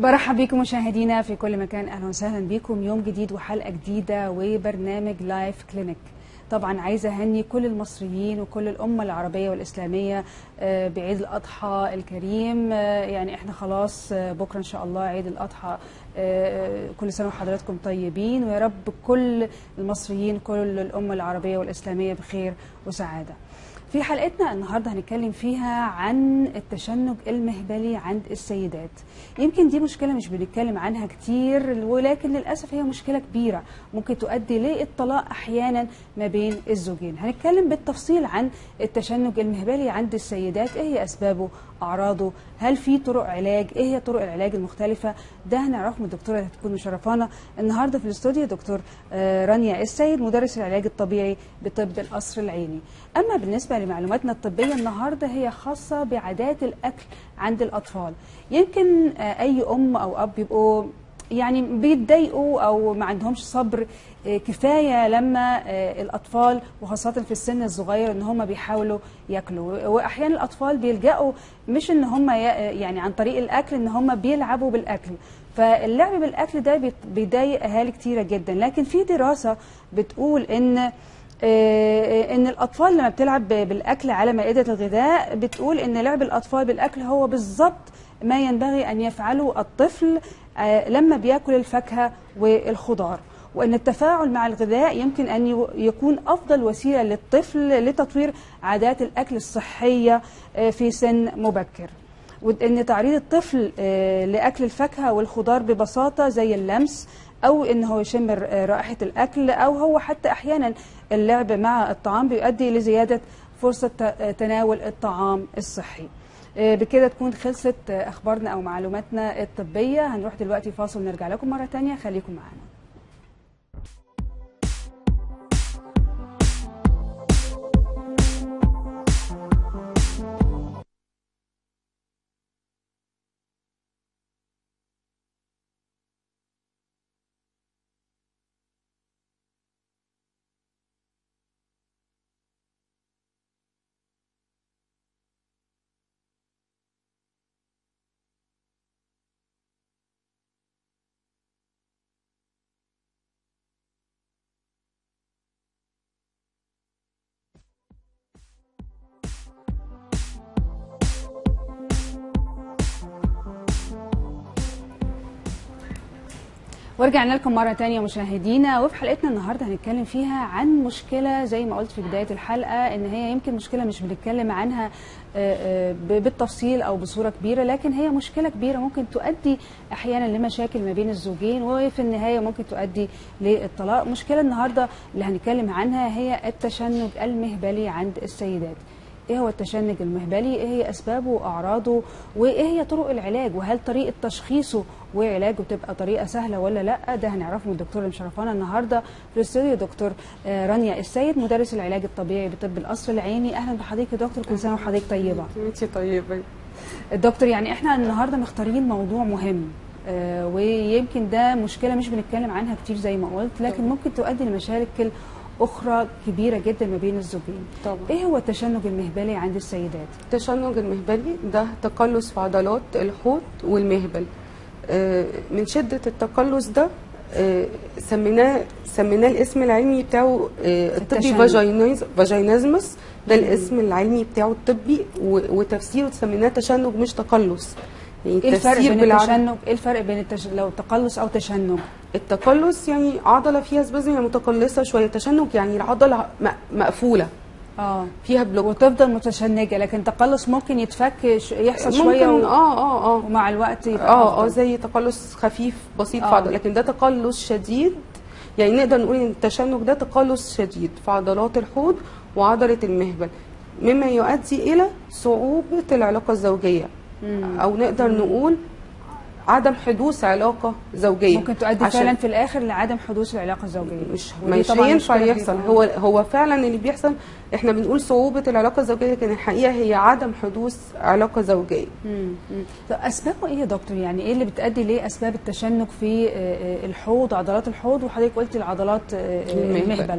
برحب بكم مشاهدينا في كل مكان اهلا وسهلا بكم يوم جديد وحلقه جديده وبرنامج لايف كلينيك طبعا عايزه اهني كل المصريين وكل الامه العربيه والاسلاميه آه، بعيد الاضحى الكريم آه، يعني احنا خلاص آه، بكره ان شاء الله عيد الاضحى آه، كل سنه وحضراتكم طيبين ويا رب كل المصريين كل الامه العربيه والاسلاميه بخير وسعاده في حلقتنا النهارده هنتكلم فيها عن التشنج المهبلي عند السيدات يمكن دي مشكله مش بنتكلم عنها كتير ولكن للاسف هي مشكله كبيره ممكن تؤدي للطلاق احيانا ما بين الزوجين هنتكلم بالتفصيل عن التشنج المهبلي عند السيدات ايه هي اسبابه اعراضه هل في طرق علاج ايه هي طرق العلاج المختلفه ده هنعرفه من الدكتوره اللي هتكون مشرفانا النهارده في الاستوديو دكتور آه، رانيا السيد مدرس العلاج الطبيعي بطب القصر العيني اما بالنسبه لمعلوماتنا الطبيه النهارده هي خاصه بعادات الاكل عند الاطفال يمكن آه، اي ام او اب يبقوا يعني بيتضايقوا او ما عندهمش صبر آه، كفايه لما آه، الاطفال وخاصه في السن الصغير ان هم بيحاولوا ياكلوا واحيانا الاطفال بيلجأوا مش ان هم ي- يعني عن طريق الاكل ان هم بيلعبوا بالاكل فاللعب بالاكل ده بيت- بيضايق اهالي كتيره جدا لكن في دراسه بتقول ان آه، ان الاطفال لما بتلعب ب- بالاكل على مائده الغذاء بتقول ان لعب الاطفال بالاكل هو بالظبط ما ينبغي ان يفعله الطفل آه، لما بياكل الفاكهه والخضار وان التفاعل مع الغذاء يمكن ان يو- يكون افضل وسيله للطفل لتطوير عادات الاكل الصحيه آه، في سن مبكر وان تعريض الطفل آه، لاكل الفاكهه والخضار ببساطه زي اللمس او ان هو يشم ر- آه، رائحه الاكل او هو حتى احيانا اللعب مع الطعام بيؤدي لزياده فرصه ت- آه، تناول الطعام الصحي آه، بكده تكون خلصت آه، اخبارنا او معلوماتنا الطبيه هنروح دلوقتي فاصل ونرجع لكم مره تانية خليكم معانا ورجعنا لكم مرة تانية مشاهدينا وفي حلقتنا النهاردة هنتكلم فيها عن مشكلة زي ما قلت في بداية الحلقة ان هي يمكن مشكلة مش بنتكلم عنها آه، آه، ب- بالتفصيل او بصورة كبيرة لكن هي مشكلة كبيرة ممكن تؤدي احيانا لمشاكل ما بين الزوجين وفي النهاية ممكن تؤدي للطلاق مشكلة النهاردة اللي هنتكلم عنها هي التشنج المهبلي عند السيدات ايه هو التشنج المهبلي ايه هي اسبابه واعراضه وايه هي طرق العلاج وهل طريقه تشخيصه وعلاجه بتبقى طريقه سهله ولا لا ده هنعرفه من الدكتور اللي مشرفانا النهارده في الاستوديو دكتور آه، رانيا السيد مدرس العلاج الطبيعي بطب القصر العيني اهلا بحضرتك يا دكتور كل سنه وحضرتك طيبه انتي طيبة الدكتور يعني احنا النهارده مختارين موضوع مهم آه، ويمكن ده مشكله مش بنتكلم عنها كتير زي ما قلت لكن ممكن تؤدي لمشاكل اخرى كبيره جدا ما بين الزوجين طبعا ايه هو التشنج المهبلي عند السيدات التشنج المهبلي ده تقلص في عضلات الحوض والمهبل آه، من شدة التقلص ده آه، سميناه سميناه الاسم العلمي بتاعه آه، الطبي التشنج. فاجينيز فاجينازمس ده الاسم العلمي بتاعه الطبي و- وتفسيره سميناه تشنج مش تقلص يعني ايه الفرق التفسير بين بالعربي التشنج ايه الفرق بين التش... لو تقلص او تشنج التقلص يعني عضلة فيها سبازم يعني متقلصة شوية التشنج يعني العضلة م- مقفولة اه فيها بلوك وتفضل متشنجه لكن تقلص ممكن يتفك ش... يحصل شويه ممكن و... اه اه اه ومع الوقت يبقى اه اه أفضل. زي تقلص خفيف بسيط آه. في عضلة لكن ده تقلص شديد يعني نقدر نقول ان التشنج ده تقلص شديد في عضلات الحوض وعضلة المهبل مما يؤدي الى صعوبة العلاقة الزوجية مم. او نقدر نقول عدم حدوث علاقة زوجية ممكن تؤدي عشان فعلا في الاخر لعدم حدوث العلاقه الزوجيه مش ودي مش طبعاً هينفع مشكلة يحصل كبيرة. هو هو فعلا اللي بيحصل احنا بنقول صعوبة العلاقة الزوجية لكن الحقيقة هي عدم حدوث علاقة زوجية مم. مم. طب اسبابه ايه يا دكتور يعني ايه اللي بتؤدي ليه اسباب التشنج في آه، آه، الحوض عضلات الحوض وحضرتك قلتي العضلات آه، آه، المهبل. المهبل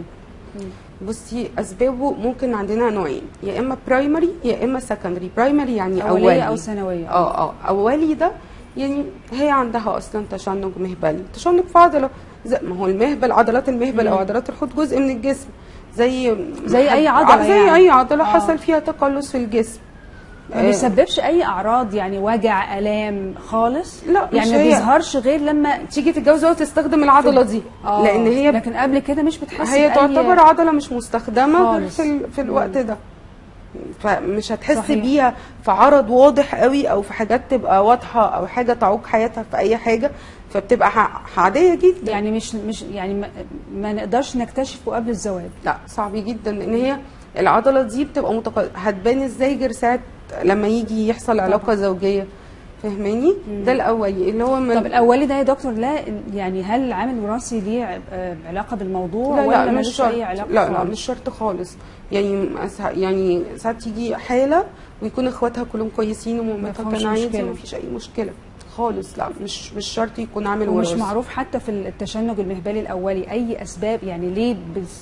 بصي اسبابه ممكن عندنا نوعين يا اما برايمري يا اما سكندري برايمري يعني اوليه اولي او ثانويه اه اه اولي ده يعني هي عندها اصلا تشنج مهبلي تشنج في عضله زي ما هو المهبل عضلات المهبل او مم. عضلات الحوض جزء من الجسم زي زي أي عضلة زي يعني. اي عضله آه. حصل فيها تقلص في الجسم ما آه، بيسببش اي اعراض يعني وجع الام خالص لا، مش يعني ما هي. بيظهرش غير لما تيجي تتجوز وتستخدم العضله دي آه، لان هي لكن قبل كده مش بتحس هي بأي- تعتبر عضله مش مستخدمه غير خالص. في, ال- في الوقت ده فمش هتحس صحيح. بيها في عرض واضح قوي او في حاجات تبقى واضحه او حاجه تعوق حياتها في اي حاجه فبتبقى ح- عاديه جدا يعني مش مش يعني ما, ما نقدرش نكتشفه قبل الزواج لا صعب جدا لان هي العضله دي بتبقى متق... هتبان ازاي غير ساعه لما يجي يحصل علاقه زوجيه فاهماني ده الاولي اللي هو من طب الاولي ده يا دكتور لا يعني هل العامل الوراثي ليه ع- آه، علاقه بالموضوع لا ولا لا مش ملوش شرط اي علاقه لا لا خالص؟ مش شرط خالص يعني سا- يعني ساعات تيجي حاله ويكون اخواتها كلهم كويسين ومامتها مفهومش كان عادي مشكلة. ومفيش اي مشكله خالص لا مش مش شرط يكون عامل ومش وراثي معروف حتى في التشنج المهبلي الاولي اي اسباب يعني ليه بس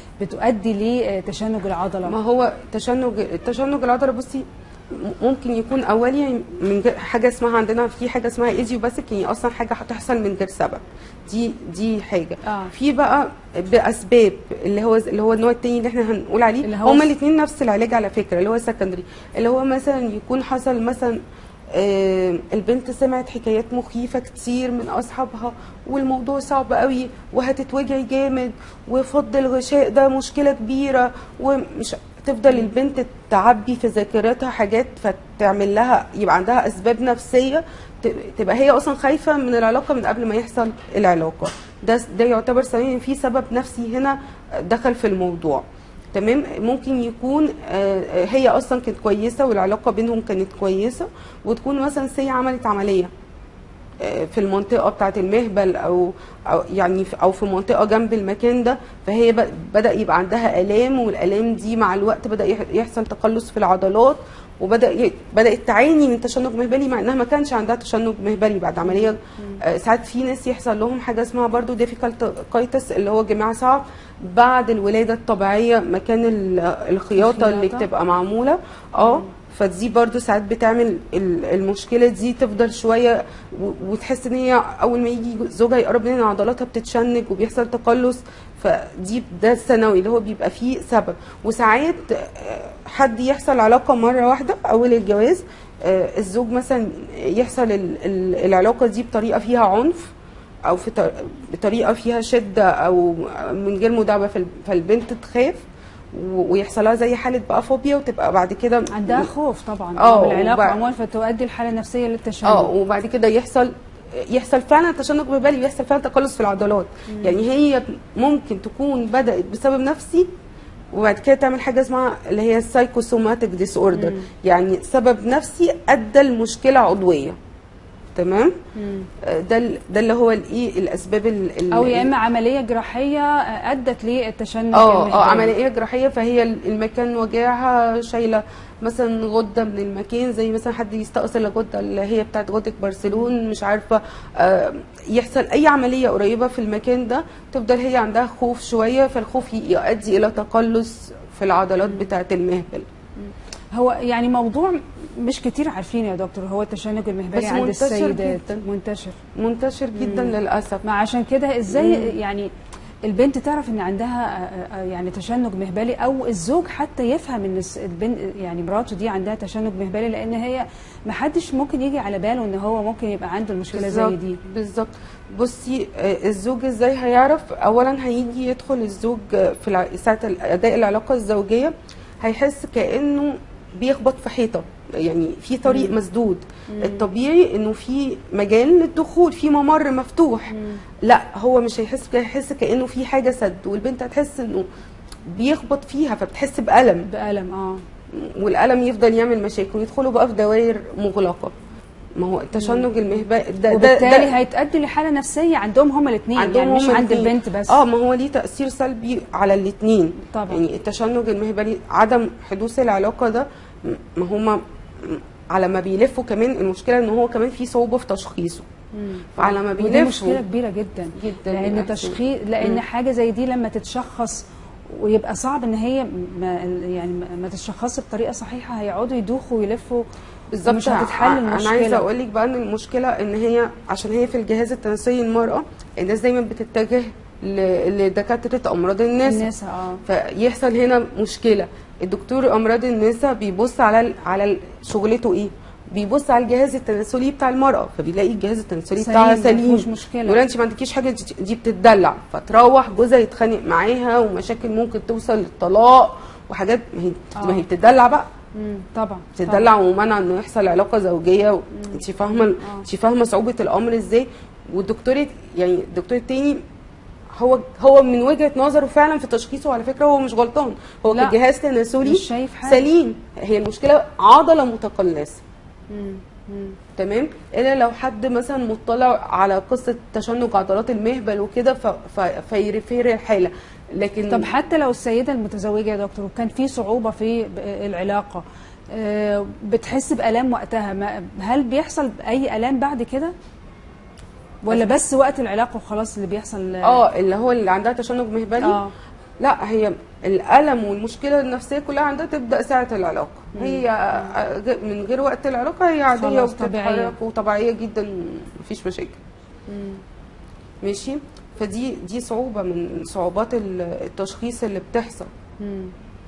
بتؤدي لتشنج العضله ما هو تشنج التشنج العضله بصي م- ممكن يكون اولي من غير حاجه اسمها عندنا في حاجه اسمها ايديوباثيك يعني اصلا حاجه هتحصل من غير سبب دي دي حاجه آه. في بقى باسباب اللي هو اللي هو النوع التاني اللي احنا هنقول عليه اللي هو هما س- الاثنين نفس العلاج على فكره اللي هو سكندري اللي هو مثلا يكون حصل مثلا آه، البنت سمعت حكايات مخيفة كتير من أصحابها والموضوع صعب قوي وهتتوجعي جامد وفض الغشاء ده مشكلة كبيرة ومش تفضل البنت تعبي في ذاكرتها حاجات فتعمل لها يبقى عندها أسباب نفسية ت- تبقى هي أصلا خايفة من العلاقة من قبل ما يحصل العلاقة ده ده يعتبر سبب إن في سبب نفسي هنا دخل في الموضوع تمام ممكن يكون آه، آه، هي اصلا كانت كويسه والعلاقه بينهم كانت كويسه وتكون مثلا سي عملت عمليه آه، في المنطقه بتاعه المهبل او او يعني في- او في منطقه جنب المكان ده فهي ب- بدا يبقى عندها الام والالام دي مع الوقت بدا يح- يحصل تقلص في العضلات وبدا ي- بدات تعاني من تشنج مهبلي مع انها ما كانش عندها تشنج مهبلي بعد عمليه آه، ساعات في ناس يحصل لهم حاجه اسمها برضو ديفيكالت كايتس اللي هو جماع صعب بعد الولاده الطبيعيه مكان ال- الخياطه اللي الخياطة. بتبقى معموله اه فدي برضو ساعات بتعمل ال- المشكله دي تفضل شويه و- وتحس ان هي اول ما يجي زوجها يقرب منها عضلاتها بتتشنج وبيحصل تقلص فدي ده الثانوي اللي هو بيبقى فيه سبب وساعات آه، حد يحصل علاقه مره واحده اول الجواز آه، الزوج مثلا يحصل ال- ال- العلاقه دي بطريقه فيها عنف او في ط- بطريقه فيها شده او من غير مداعبه فال- فالبنت تخاف و- ويحصل لها زي حاله بقى فوبيا وتبقى بعد كده عندها خوف طبعا آه، من العلاقه وبعد- عموما فتؤدي الحاله النفسيه للتشنج اه وبعد كده يحصل يحصل فعلا تشنج مهبلي ويحصل فعلا تقلص في العضلات يعني هي ممكن تكون بدات بسبب نفسي وبعد كده تعمل حاجه اسمها اللي هي السايكوسوماتيك ديس اوردر يعني سبب نفسي ادى لمشكله عضويه تمام مم. آه، ده ال- ده اللي هو الايه الاسباب ال- ال- او يا اما عمليه جراحيه ادت للتشنج اه اه المهبلي. عمليه جراحيه فهي ال- المكان وجعها شايله مثلا غده من المكان زي مثلا حد يستأصل الغده اللي هي بتاعت غده برسلون مش عارفه آه يحصل اي عمليه قريبه في المكان ده تفضل هي عندها خوف شويه فالخوف ي- يؤدي الى تقلص في العضلات بتاعت المهبل هو يعني موضوع مش كتير عارفين يا دكتور هو التشنج المهبلي بس عند منتشر السيدات جداً. منتشر منتشر جدا للاسف ما عشان كده ازاي يعني البنت تعرف ان عندها آه، آه، يعني تشنج مهبلي او الزوج حتى يفهم ان الس- البنت يعني مراته دي عندها تشنج مهبلي لان هي ما حدش ممكن يجي على باله ان هو ممكن يبقى عنده المشكله زي بالظبط دي بالظبط بصي آه، الزوج ازاي هيعرف اولا هيجي يدخل الزوج آه، في الع- ساعه ال- اداء العلاقه الزوجيه هيحس كانه بيخبط في حيطه يعني في طريق مسدود الطبيعي انه في مجال للدخول في ممر مفتوح لا هو مش هيحس كده هيحس كانه في حاجه سد والبنت هتحس انه بيخبط فيها فبتحس بالم بألم اه والالم يفضل يعمل مشاكل ويدخلوا بقى في دوائر مغلقه ما هو التشنج المهبلي ده ده, وبالتالي ده هيتأدي لحاله نفسيه عندهم هما الاثنين عندهم يعني مش هما عند الاتنين. البنت بس اه ما هو ليه تاثير سلبي على الاثنين طبعا. يعني التشنج المهبلي عدم حدوث العلاقه ده م- ما هما م- على ما بيلفوا كمان المشكله ان هو كمان في صعوبه في تشخيصه مم. فعلى ما ودي بيلفوا مشكله كبيره جدا جدا لان للأسف. تشخيص لان مم. حاجه زي دي لما تتشخص ويبقى صعب ان هي ما يعني ما- ما تتشخصش بطريقه صحيحه هيقعدوا يدوخوا ويلفوا بالظبط مش هتتحل ع- المشكله انا عايزه اقول لك بقى ان المشكله ان هي عشان هي في الجهاز التناسلي المراه الناس دايما بتتجه ل- لدكاتره امراض النساء النساء اه فيحصل هنا مشكله الدكتور امراض النساء بيبص على ال- على ال- شغلته ايه بيبص على الجهاز التناسلي بتاع المراه فبيلاقي الجهاز التناسلي بتاعها سليم، سليم مفيهوش مشكلة. يقول انت ما عندكيش حاجه دي- دي بتتدلع فتروح جوزها يتخانق معاها ومشاكل ممكن توصل للطلاق وحاجات ما هي آه. ما هي بتتدلع بقى مم، طبعا بتدلع ومنع انه يحصل علاقه زوجيه و... انت فاهمه آه. انت فاهمه صعوبه الامر ازاي والدكتور يعني الدكتور التاني هو هو من وجهه نظره فعلا في تشخيصه على فكره هو مش غلطان هو لا، كجهاز تناسلي مش شايف حاجة. سليم هي المشكله عضله متقلصه مم، مم. تمام الا لو حد مثلا مطلع على قصه تشنج عضلات المهبل وكده ف... ف... فيرفير الحاله لكن طب حتى لو السيده المتزوجه يا دكتور وكان في صعوبه في ب- العلاقه آه، بتحس بالام وقتها ما هل بيحصل اي الام بعد كده ولا بس وقت العلاقه وخلاص اللي بيحصل اه اللي هو اللي عندها تشنج مهبلي اه لا هي الالم والمشكله النفسيه كلها عندها تبدا ساعه العلاقه هي من غير وقت العلاقه هي عاديه خلاص، طبيعية. وبتتحرك وطبيعيه جدا مفيش مشاكل مم. ماشي فدي دي صعوبه من صعوبات ال- التشخيص اللي بتحصل مم.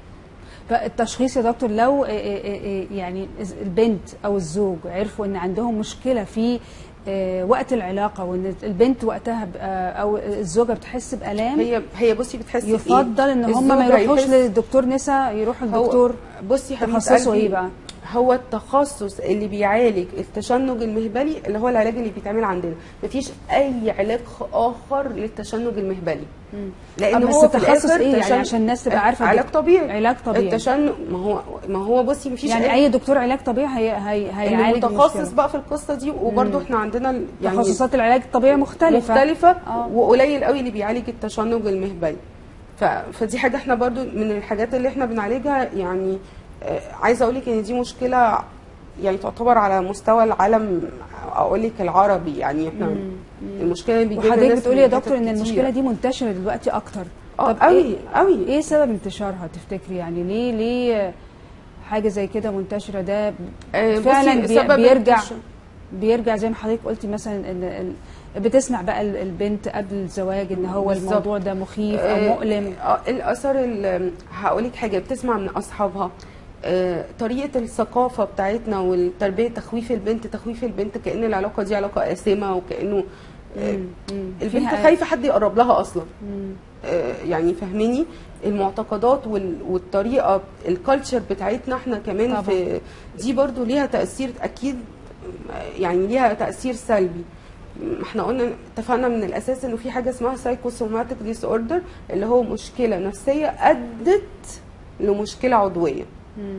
فالتشخيص يا دكتور لو آه، آه، آه، يعني البنت او الزوج عرفوا ان عندهم مشكله في آه، وقت العلاقه وان البنت وقتها ب- آه، او الزوجه بتحس بالام هي هي بصي بتحس بإيه؟ يفضل ان هم ما الزوج يروحوش هيحس- للدكتور نساء يروحوا هو- للدكتور بصي حبيبه تخصصه قلبي، ايه بقى؟ هو التخصص اللي بيعالج التشنج المهبلي اللي هو العلاج اللي بيتعمل عندنا مفيش اي علاج خ- اخر للتشنج المهبلي لان آه، بس هو في التخصص الآخر إيه؟ يعني تشن- عشان الناس تبقى عارفة علاج الدك- طبيعي علاج طبيعي. التشنج ما هو ما هو بصي مفيش يعني اي دكتور علاج طبيعي هي هي هيعالج متخصص المشكلة. بقى في القصه دي وبرده احنا عندنا ال- يعني تخصصات العلاج الطبيعي مختلفه مختلفة آه. وقليل قوي اللي بيعالج التشنج المهبلي ف... فدي حاجة احنا برضو من الحاجات اللي احنا بنعالجها يعني آه، عايزة اقول لك ان دي مشكلة يعني تعتبر على مستوى العالم اقول لك العربي يعني احنا المشكلة اللي بيجي لنا وحضرتك ناس بتقولي من يا حتت دكتور ان كتير. المشكله دي منتشره دلوقتي اكتر اه طب قوي ايه قوي ايه سبب انتشارها تفتكري يعني ليه ليه حاجه زي كده منتشره ده آه، بصي، فعلا بي سبب بيرجع انتشار- بيرجع زي ما حضرتك قلتي مثلا ان ال- بتسمع بقى ال- البنت قبل الزواج ان هو بالظبط. الموضوع ده مخيف او آه، مؤلم اه الاثر ال- هقول لك حاجه بتسمع من اصحابها آه، طريقه الثقافه بتاعتنا والتربيه تخويف البنت تخويف البنت كان العلاقه دي علاقه آثمه وكانه آه، مم، مم. البنت فيها- خايفه حد يقرب لها اصلا مم. آه، يعني فهميني المعتقدات وال- والطريقه الكالتشر بتاعتنا احنا كمان طبعا. في دي برضو ليها تاثير اكيد آه، يعني ليها تاثير سلبي م- احنا قلنا اتفقنا من الاساس انه في حاجه اسمها سايكوسوماتيك ديس اوردر اللي هو مشكله نفسيه ادت لمشكله عضويه مم.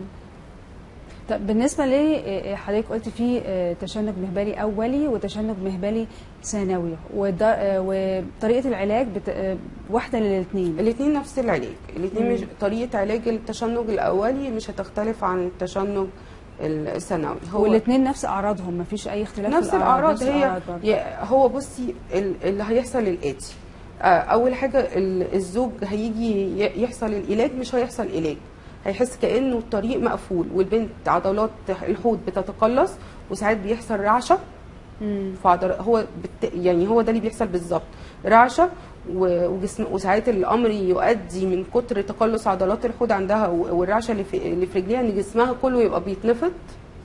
طب بالنسبه لي حضرتك قلت في آه، تشنج مهبلي اولي وتشنج مهبلي ثانوي وده آه، وطريقه العلاج بت... آه، واحده للاثنين الاثنين نفس العلاج الاثنين مم. مش طريقه علاج التشنج الاولي مش هتختلف عن التشنج الثانوي هو والاثنين نفس اعراضهم مفيش اي اختلاف نفس في الاعراض نفس هي الأعراض برضه. يا- هو بصي ال- اللي هيحصل الاتي آه، اول حاجه ال- الزوج هيجي ي- يحصل العلاج مش هيحصل علاج هيحس كانه الطريق مقفول والبنت عضلات الحوض بتتقلص وساعات بيحصل رعشه مم. فعضل هو بت... يعني هو ده اللي بيحصل بالظبط رعشه و- وجسم وساعات الامر يؤدي من كتر تقلص عضلات الحوض عندها و- والرعشه اللي في اللي في رجليها ان جسمها كله يبقى بيتنفض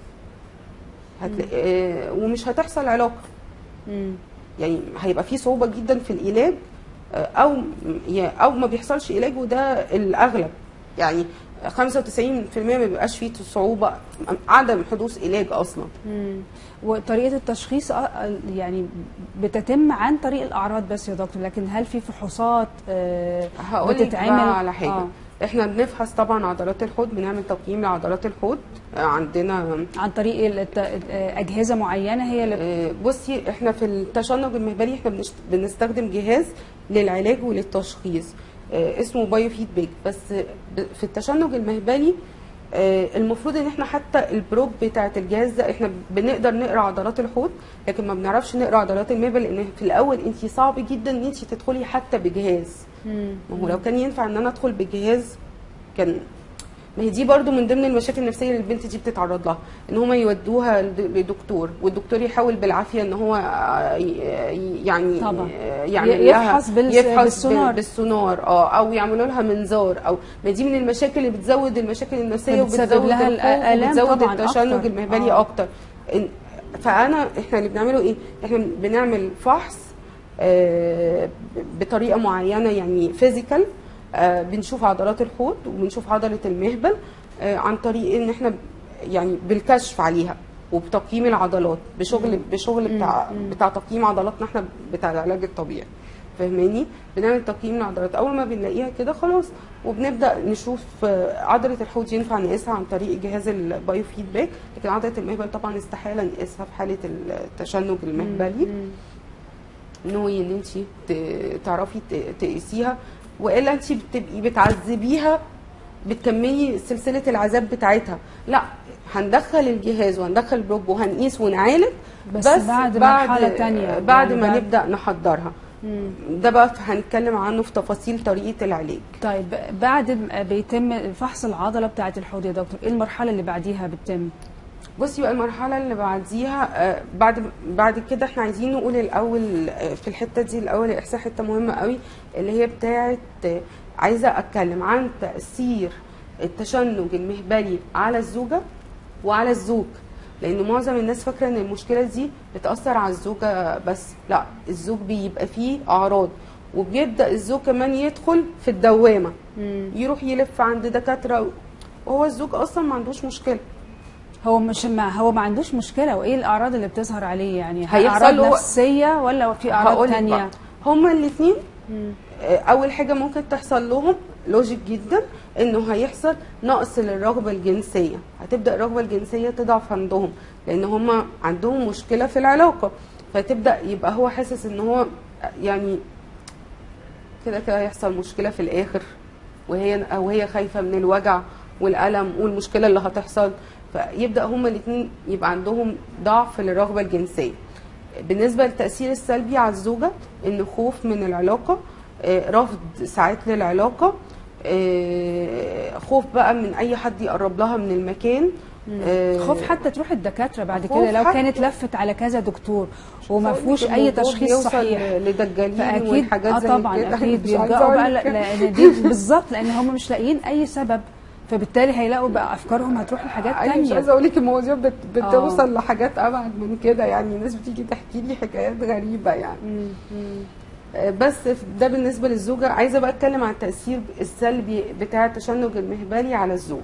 هتلاقي آه، ومش هتحصل علاقه مم. يعني هيبقى في صعوبه جدا في العلاج آه، او يا- او ما بيحصلش علاج وده الاغلب يعني 95% ما بيبقاش فيه صعوبه عدم حدوث علاج اصلا مم. وطريقه التشخيص آه، يعني بتتم عن طريق الاعراض بس يا دكتور لكن هل في فحوصات آه، هقول لك بتتعمل بقى على حاجه آه. آه. احنا بنفحص طبعا عضلات الحوض بنعمل تقييم لعضلات الحوض آه، عندنا عن طريق الت- آه، اجهزه معينه هي اللي آه، بصي احنا في التشنج المهبلي احنا بنشت- بنستخدم جهاز للعلاج وللتشخيص آه، اسمه بايو فيدباك بس ب- في التشنج المهبلي آه، المفروض ان احنا حتى البروب بتاعه الجهاز ده احنا بنقدر نقرا عضلات الحوض لكن ما بنعرفش نقرا عضلات المهبل لان في الاول انت صعب جدا ان انت تدخلي حتى بجهاز مم. ما هو لو كان ينفع ان انا ادخل بجهاز كان ما هي دي برضو من ضمن المشاكل النفسيه اللي البنت دي بتتعرض لها ان هم يودوها لد- لدكتور والدكتور يحاول بالعافيه ان هو آه، ي- يعني طبعا. آه، يعمل ي- لها يفحص بالس- يفحص بالسونار. بال- بالسونار اه او يعملوا لها منظار او ما دي من المشاكل اللي بتزود المشاكل النفسيه بتسبب وبتزود لها الخوف الآلام وبتزود طبعاً التشنج أكتر. المهبلي آه. اكتر إن- فانا احنا اللي بنعمله ايه احنا بنعمل فحص آه، بطريقه معينه يعني فيزيكال بنشوف عضلات الحوض وبنشوف عضله المهبل آه، عن طريق ان احنا يعني بالكشف عليها وبتقييم العضلات بشغل بشغل بتاع بتاع تقييم عضلاتنا احنا بتاع العلاج الطبيعي فاهماني بنعمل تقييم للعضلات اول ما بنلاقيها كده خلاص وبنبدا نشوف آه، عضله الحوض ينفع نقيسها عن طريق جهاز البايو فيدباك لكن عضله المهبل طبعا استحاله نقيسها في حاله التشنج المهبلي نوي ان انت تعرفي ت- تقيسيها والا انت بتبقي بتعذبيها بتكملي سلسله العذاب بتاعتها لا هندخل الجهاز وهندخل البروب وهنقيس ونعالج بس بعد مرحلة تانية، بعد يعني ما بعد- نبدا نحضرها مم. ده بقى هنتكلم عنه في تفاصيل طريقه العلاج طيب بعد ما بيتم فحص العضله بتاعه الحوض يا دكتور ايه المرحله اللي بعديها بتتم بصي بقى المرحلة اللي بعديها آه، بعد بعد كده احنا عايزين نقول الأول آه، في الحتة دي الأول يا إحسان حتة مهمة قوي اللي هي بتاعت آه، عايزة أتكلم عن تأثير التشنج المهبلي على الزوجة وعلى الزوج لأن معظم الناس فاكرة إن المشكلة دي بتأثر على الزوجة بس لا الزوج بيبقى فيه أعراض وبيبدأ الزوج كمان يدخل في الدوامة يروح يلف عند دكاترة وهو الزوج أصلا ما عندوش مشكلة هو مش ما هو ما عندوش مشكله وايه الاعراض اللي بتظهر عليه يعني هيحصل اعراض له- نفسيه ولا في اعراض هقولك تانية بقى. هما الاثنين اول حاجه ممكن تحصل لهم لوجيك جدا انه هيحصل نقص للرغبه الجنسيه هتبدا الرغبه الجنسيه تضعف عندهم لان هما عندهم مشكله في العلاقه فتبدا يبقى هو حاسس ان هو يعني كده كده هيحصل مشكله في الاخر وهي او هي خايفه من الوجع والالم والمشكله اللي هتحصل فيبدا هما الاثنين يبقى عندهم ضعف للرغبه الجنسيه بالنسبه للتاثير السلبي على الزوجه ان خوف من العلاقه آه، رفض ساعات للعلاقه آه، خوف بقى من اي حد يقرب لها من المكان آه، خوف حتى تروح الدكاتره بعد خوف كده لو حتى. كانت لفت على كذا دكتور وما فأقول فيهوش لك اي الموضوع تشخيص بيوصل صحيح لدجالين فاكيد والحاجات اه زي طبعا كده اكيد مش عايزة بيلجأوا بقى أقول لا- لك. لان دي بالظبط لان هم مش لاقيين اي سبب فبالتالي هيلاقوا بقى افكارهم هتروح لحاجات انا مش تانية عايزه اقول لك المواضيع بت... آه. بتوصل لحاجات ابعد من كده يعني الناس بتيجي تحكي لي حكايات غريبه يعني مم، مم. آه، بس ده بالنسبه للزوجه عايزه بقى اتكلم عن التاثير السلبي بتاع التشنج المهبلي على الزوج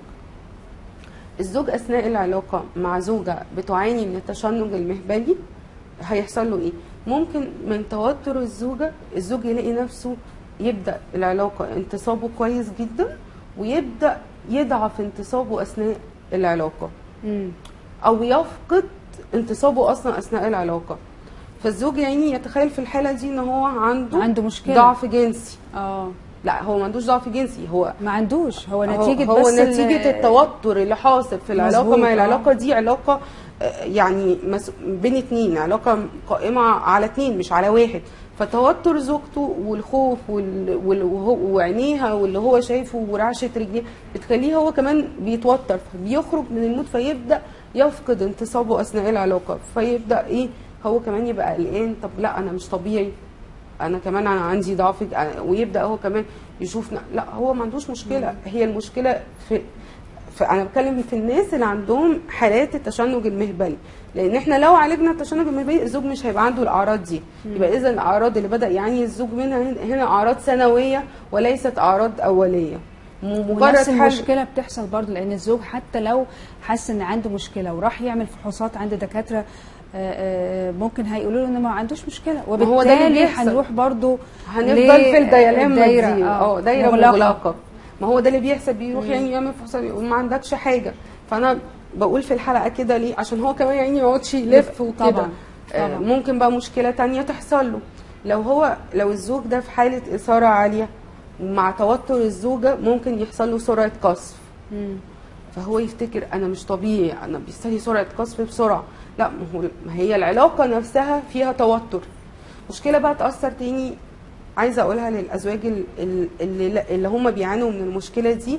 الزوج اثناء العلاقه مع زوجه بتعاني من التشنج المهبلي هيحصل له ايه ممكن من توتر الزوجه الزوج يلاقي نفسه يبدا العلاقه انتصابه كويس جدا ويبدا يضعف انتصابه اثناء العلاقه مم. او يفقد انتصابه اصلا اثناء العلاقه فالزوج يعني يتخيل في الحاله دي ان هو عنده عنده مشكله ضعف جنسي اه لا هو ما عندوش ضعف جنسي هو ما عندوش هو هو- نتيجه هو بس ال- نتيجه التوتر اللي حاصل في العلاقه مظبوط، ما آه. هي العلاقه دي علاقه آه، يعني مس- بين اتنين علاقه قائمه على اتنين مش على واحد فتوتر زوجته والخوف وال... وال... وهو- وعينيها واللي هو شايفه ورعشه رجليه بتخليه هو كمان بيتوتر فبيخرج من المود فيبدا يفقد انتصابه اثناء العلاقه فيبدا ايه هو كمان يبقى قلقان طب لا انا مش طبيعي انا كمان انا عندي ضعف ج- ويبدا هو كمان يشوف ن- لا هو ما عندوش مشكله هي المشكله في فانا بتكلم في الناس اللي عندهم حالات التشنج المهبلي لان احنا لو عالجنا التشنج المهبلي الزوج مش هيبقى عنده الاعراض دي يبقى اذا الاعراض اللي بدا يعاني الزوج منها هن- هنا اعراض ثانويه وليست اعراض اوليه م- ونفس حل- المشكله بتحصل برضه لان الزوج حتى لو حس ان عنده مشكله وراح يعمل فحوصات عند دكاتره آه، آه، ممكن هيقولوا له انه ما عندوش مشكله هو ده اللي وبالتالي بيحصل. هنروح برضه هنفضل في الديلما دي اه دايره مغلقة. مغلقه ما هو ده اللي بيحصل بيروح يعني يعمل فحوصات يقول ما عندكش حاجه فانا بقول في الحلقه كده ليه عشان هو كمان يعني ما يقعدش يلف وكده طبعاً، آه، طبعاً. ممكن بقى مشكله تانية تحصل له لو هو لو الزوج ده في حاله اثاره عاليه ومع توتر الزوجه ممكن يحصل له سرعه قذف مم. فهو يفتكر انا مش طبيعي انا بيستني سرعه قذف بسرعه لا ما هو ما هي العلاقه نفسها فيها توتر مشكله بقى تاثر تاني عايزه اقولها للازواج ال- ال- اللي اللي هم بيعانوا من المشكله دي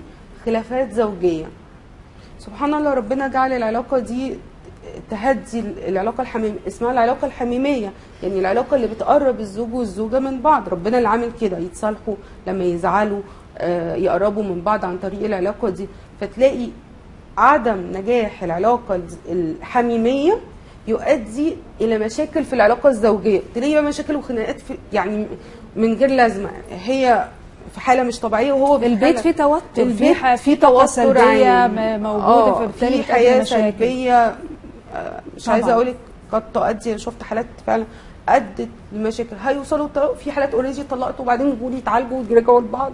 خلافات زوجيه سبحان الله ربنا جعل العلاقه دي تهدي العلاقه الحميميه اسمها العلاقه الحميميه يعني العلاقه اللي بتقرب الزوج والزوجه من بعض ربنا اللي عامل كده يتصالحوا لما يزعلوا آه، يقربوا من بعض عن طريق العلاقه دي فتلاقي عدم نجاح العلاقه الحميميه يؤدي الى مشاكل في العلاقه الزوجيه تلاقي بقى مشاكل وخناقات في يعني من غير لازمه هي في حاله مش طبيعيه وهو في البيت حالة- فيه توتر في البيت ح- فيه في طاقه توتر سلبيه عام. م- موجوده آه، فبالتالي في بتؤدي حياه مشاكل سلبيه آه، مش طبعاً. عايزه اقول لك قد تؤدي شفت حالات فعلا ادت لمشاكل هيوصلوا الطلاق في حالات اوريدي اتطلقت وبعدين يقولوا يتعالجوا ويرجعوا لبعض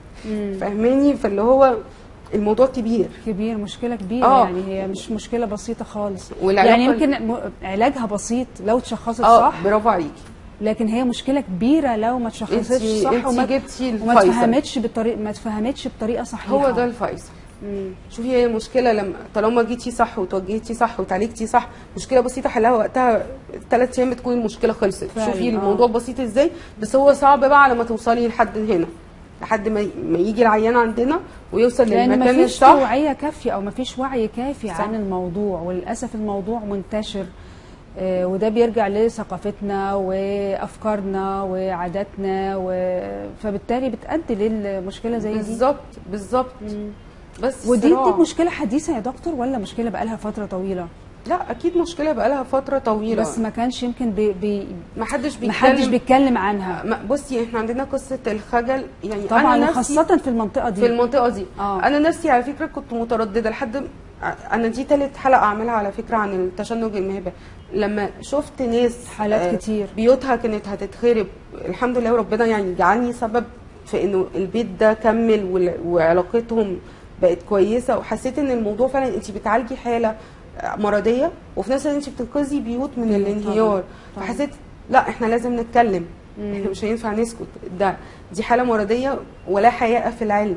فاهماني فاللي هو الموضوع كبير كبير مشكله كبيره آه. يعني هي مش مشكله بسيطه خالص والعلاقة- يعني يمكن م- علاجها بسيط لو اتشخصت اه صح برافو عليكي لكن هي مشكله كبيره لو ما اتشخصتش انتي- صح انتي وما جبتي وما الفيصل. اتفهمتش بالطريقه ما اتفهمتش بطريقه صحيحه هو ده الفيصل شوفي هي المشكله لما طالما جيتي صح وتوجهتي صح وتعالجتي صح مشكله بسيطه حلها وقتها ثلاث ايام بتكون المشكله خلصت فعلا، شوفي آه. الموضوع بسيط ازاي بس هو صعب بقى على ما توصلي لحد هنا لحد ما ما يجي العيان عندنا ويوصل لان ما للمكان فيش الصح توعيه كافيه او ما فيش وعي كافي صح. عن الموضوع وللاسف الموضوع منتشر آه، وده بيرجع لثقافتنا وافكارنا وعاداتنا و... فبالتالي بتؤدي للمشكله زي دي بالظبط بالظبط بس ودي صراع. دي مشكله حديثه يا دكتور ولا مشكله بقالها فتره طويله لا اكيد مشكله بقالها فتره طويله بس ما كانش يمكن بي... بي... ما حدش بيتكلم ما حدش بيتكلم عنها ما- بصي احنا عندنا قصه الخجل يعني طبعا انا نفسي وخاصه في المنطقه دي في المنطقه دي آه. انا نفسي على فكره كنت متردده لحد م- انا دي تالت حلقه اعملها على فكره عن التشنج المهبه لما شفت ناس حالات كتير. بيوتها كانت هتتخرب الحمد لله وربنا يعني جعلني سبب في انه البيت ده كمل وال- وعلاقتهم بقت كويسه وحسيت ان الموضوع فعلا انت بتعالجي حاله مرضيه وفي نفس الوقت انت بتنقذي بيوت من طبعاً، الانهيار طبعاً. فحسيت لا احنا لازم نتكلم احنا مش هينفع نسكت ده دي حاله مرضيه ولا حياء في العلم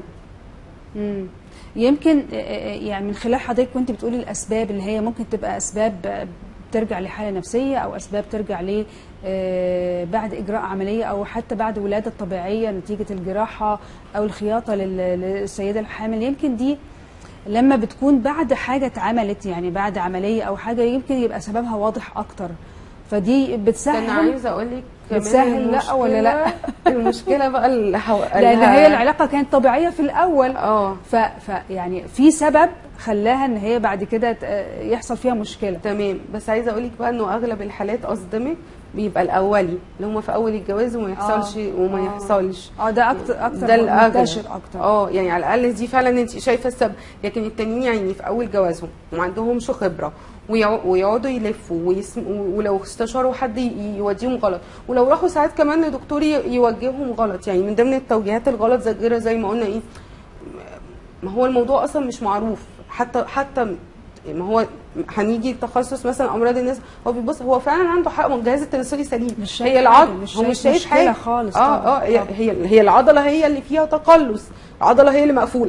مم. يمكن آه، آه، يعني من خلال حضرتك كنت بتقولي الاسباب اللي هي ممكن تبقى اسباب آه، بترجع لحاله نفسيه او اسباب ترجع ل آه، بعد اجراء عمليه او حتى بعد ولاده طبيعيه نتيجه الجراحه او الخياطه لل- للسيده الحامل يمكن دي لما بتكون بعد حاجه اتعملت يعني بعد عمليه او حاجه يمكن يبقى سببها واضح اكتر فدي ده انا بتسهل عايزه اقول لك كمان بتسهل لا ولا لا؟ المشكلة- المشكله بقى اللي حو... لان هي العلاقه كانت طبيعيه في الاول اه ف... ف يعني في سبب خلاها ان هي بعد كده ت- يحصل فيها مشكله تمام بس عايزه اقول لك بقى انه اغلب الحالات اصدمك بيبقى الاولي اللي هم في اول الجواز وما يحصلش آه، وما آه. يحصلش اه ده اكتر اكتر ده الاغلب منتشر اكتر اه يعني على الاقل دي فعلا انت شايفه السبب لكن التانيين يعني في اول جوازهم وما عندهمش خبره ويع- ويقعدوا يلفوا ويسم... ولو استشاروا حد ي- يوديهم غلط ولو راحوا ساعات كمان لدكتور ي- يوجههم غلط يعني من ضمن التوجيهات الغلط زي كده زي ما قلنا ايه ما هو الموضوع اصلا مش معروف حتى حتى ما هو هنيجي تخصص مثلا امراض الناس هو بيبص هو فعلا عنده حق ما الجهاز التناسلي سليم مش شايف هي العض حاجة، مش هو شايف مش شايف مشكلة حاجه خالص اه طبعاً، اه هي طبعاً. هي هي العضله هي اللي فيها تقلص العضله هي اللي مقفوله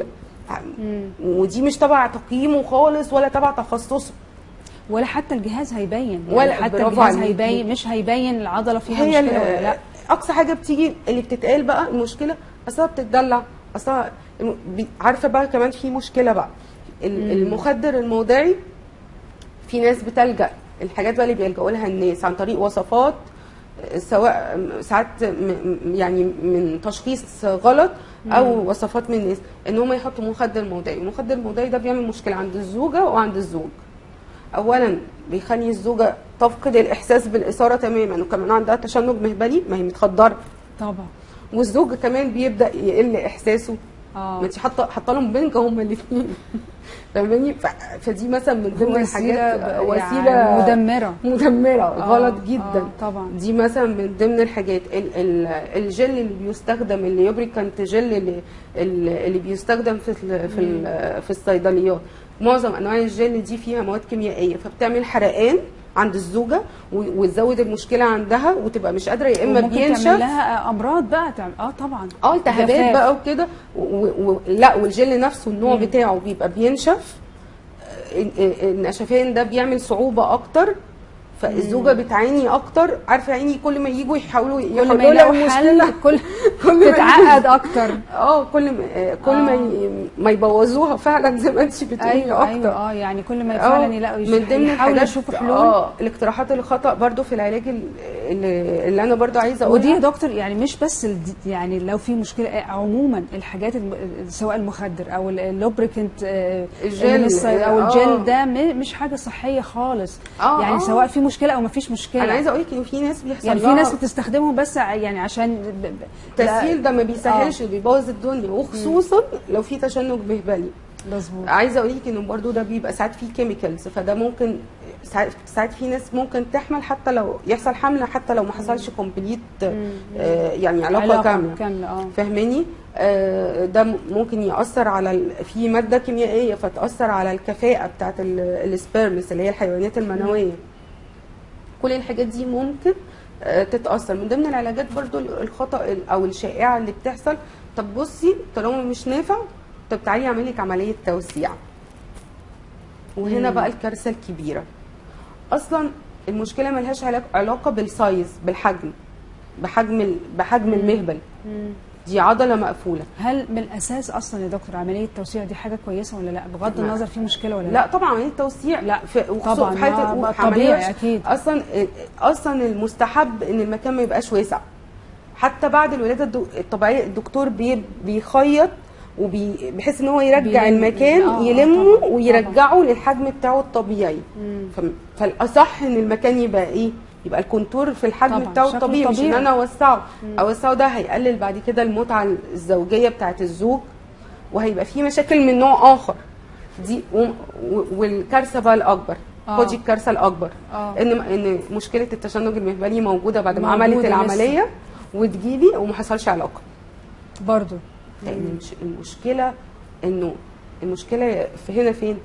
ودي مش تبع تقييمه خالص ولا تبع تخصصه ولا حتى الجهاز هيبين يعني ولا- حتى برافو الجهاز عليكي. هيبين مش هيبين العضله فيها هي مشكله ولا ال- لا اقصى حاجه بتيجي اللي بتتقال بقى المشكله اصلها بتتدلع اصلها الم- بي- عارفه بقى كمان في مشكله بقى ال- المخدر الموضعي في ناس بتلجا الحاجات بقى اللي بيلجأوا لها الناس عن طريق وصفات آه، سواء م- ساعات م- م- يعني من تشخيص غلط او وصفات من الناس ان هم يحطوا مخدر موضعي المخدر الموضعي ده بيعمل مشكله عند الزوجه وعند الزوج اولا بيخلي الزوجه تفقد الاحساس بالاثاره تماما وكمان عندها تشنج مهبلي ما هي متخدره طبعا والزوج كمان بيبدا يقل احساسه اه ما انت حاطه حاطه لهم بينك هما الاثنين فاهماني ف- فدي مثلا من ضمن الحاجات ب- وسيله يعني مدمره مدمره آه، غلط آه، جدا طبعا دي مثلا من ضمن الحاجات ال ال الجل اللي بيستخدم الليوبريكانت جل اللي, اللي بيستخدم في ال في ال في الصيدليات معظم انواع الجل دي فيها مواد كيميائيه فبتعمل حرقان عند الزوجه و- وتزود المشكله عندها وتبقى مش قادره يا اما وممكن تعمل بينشف لها امراض بقى تعمل اه طبعا اه التهابات جفاف. بقى وكده و- و- و- لا والجل نفسه النوع مم. بتاعه بيبقى بينشف آه، ال- ال- النشفان ده بيعمل صعوبه اكتر فالزوجه بتعاني اكتر عارفه عيني كل ما يجوا يحاولوا كل ما يحلوا لها يلاقوا المشكله حل كل كل ما تتعقد اكتر اه كل ما آه، كل ما آه. ي- ما يبوظوها فعلا زي ما انت بتقولي ايوه اكتر ايوه اه يعني كل ما آه، فعلا يلاقوا من ضمن يحاولوا الحاجات يشوفوا حلول اه الاقتراحات الخطا برضو في العلاج ال- اللي, اللي انا برضو عايزه اقولها ودي يا دكتور يعني مش بس ال- يعني لو في مشكله آه، عموما الحاجات الم... سواء المخدر او اللوبريكنت الجل، او آه. الجل ده م- مش حاجه صحيه خالص آه، يعني آه. سواء في مشكله او ما فيش مشكله انا عايزه اقول لك ان في ناس بيحصل يعني في لها ناس بتستخدمهم بس ع- يعني عشان ب... ب... التسهيل ده ما بيسهلش بيبوظ الدنيا وخصوصا لو في تشنج مهبلي لا، مظبوط عايزه اقول لك انه برضو ده بيبقى ساعات فيه كيميكالز فده ممكن ساعات ساعات في ناس ممكن تحمل حتى لو يحصل حمل حتى لو ما حصلش كومبليت آه يعني علاقه, علاقه كامله كامله اه فاهماني آه، ده م- ممكن ياثر على ال... في ماده كيميائيه فتاثر على الكفاءه بتاعه ال- السبيرمس اللي هي الحيوانات المنويه كل الحاجات دي ممكن آه، تتاثر من ضمن العلاجات برضو ال- الخطا ال- او الشائعه اللي بتحصل طب بصي طالما مش نافع طب تعالي اعمل لك عمليه توسيع وهنا مم. بقى الكارثه الكبيره اصلا المشكله ملهاش علاق- علاقه بالسايز بالحجم بحجم ال- بحجم المهبل مم. دي عضله مقفوله هل من الاساس اصلا يا دكتور عمليه التوسيع دي حاجه كويسه ولا لا بغض لا. النظر في مشكله ولا لا لا طبعا عمليه توسيع لا، في وخصوصا طبعاً، في حاله ما- ما عملية طبيعي وش- أكيد. اصلا اصلا المستحب ان المكان ما يبقاش واسع حتى بعد الولاده الدو- الطبيعيه الدكتور بي بيخيط وبي بحيث ان هو يرجع بيلم- المكان آه، آه، يلمه طبعاً، ويرجعه للحجم بتاعه الطبيعي مم. ف- فالاصح ان المكان يبقى ايه يبقى الكونتور في الحجم طبعاً، بتاعه شكله الطبيعي مش ان طبيعي. انا اوسعه اوسعه ده هيقلل بعد كده المتعه الزوجيه بتاعه الزوج وهيبقى في مشاكل من نوع اخر دي و- و- والكارثه بقى الاكبر آه. خدي الكارثه الاكبر آه. ان ان مشكله التشنج المهبلي موجوده بعد ما موجودة عملت لسه. العمليه وتجيلي وما حصلش علاقه برضو لان المش- المشكله انه المشكله في هنا فين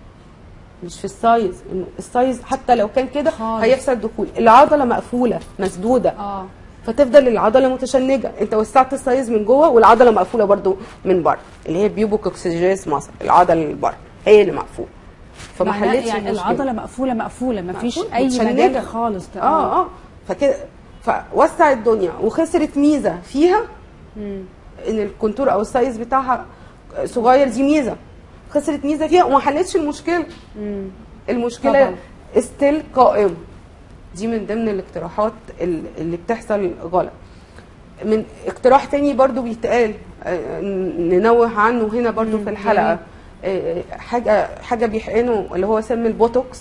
مش في السايز انه السايز حتى لو كان كده خالص. هيحصل دخول العضله مقفوله مسدوده اه فتفضل العضله متشنجه انت وسعت السايز من جوه والعضله مقفوله برضو من بره اللي هي بيوبوكوكسيجيس مصر العضله اللي بره هي اللي مقفوله فما معناه حلتش يعني المشكلة. العضله مقفوله مقفوله ما فيش مقفولة، اي متشنجة. مجال خالص ده. اه اه فكده فوسع الدنيا وخسرت ميزه فيها مم. ان الكونتور او السايز بتاعها صغير دي ميزه خسرت ميزه فيها وما حلتش المشكله مم. المشكله طبعاً. ستيل قائم دي من ضمن الاقتراحات ال- اللي بتحصل غلط من اقتراح تاني برضو بيتقال آه، ننوه عنه هنا برضو مم، في يا الحلقه ريت. آه، حاجه حاجه بيحقنوا اللي هو سم البوتوكس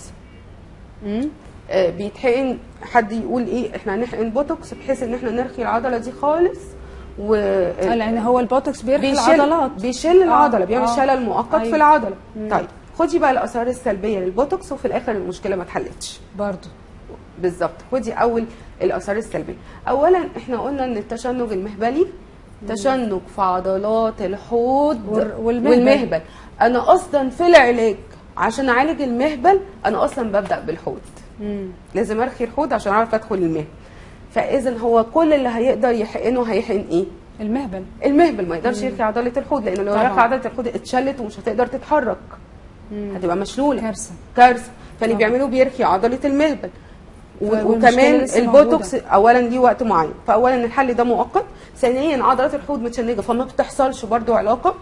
مم. آه، بيتحقن حد يقول ايه احنا هنحقن بوتوكس بحيث ان احنا نرخي العضله دي خالص و آه، لان هو البوتوكس بيرخي بيشيل العضلات بيشيل العضله بيعمل آه. شلل مؤقت أيوة. في العضله مم. طيب خدي بقى الاثار السلبيه للبوتوكس وفي الاخر المشكله ما اتحلتش برضو بالظبط خدي اول الاثار السلبيه اولا احنا قلنا ان التشنج المهبلي تشنج في عضلات الحوض وال- والمهبل. والمهبل انا اصلا في العلاج عشان اعالج المهبل انا اصلا ببدا بالحوض مم. لازم ارخي الحوض عشان اعرف ادخل المهبل فاذا هو كل اللي هيقدر يحقنه هيحقن ايه المهبل المهبل ما يقدرش يرخي عضله الحوض لانه لو طبعاً. رخى عضله الحوض اتشلت ومش هتقدر تتحرك مم. هتبقى مشلوله كارثه كارثه فاللي طبعاً. بيعملوا بيرخي عضله المهبل و- والمشكلة وكمان لسه البوتوكس اولا ليه وقت معين فاولا الحل ده مؤقت ثانيا عضلات الحوض متشنجه فما بتحصلش برضو علاقه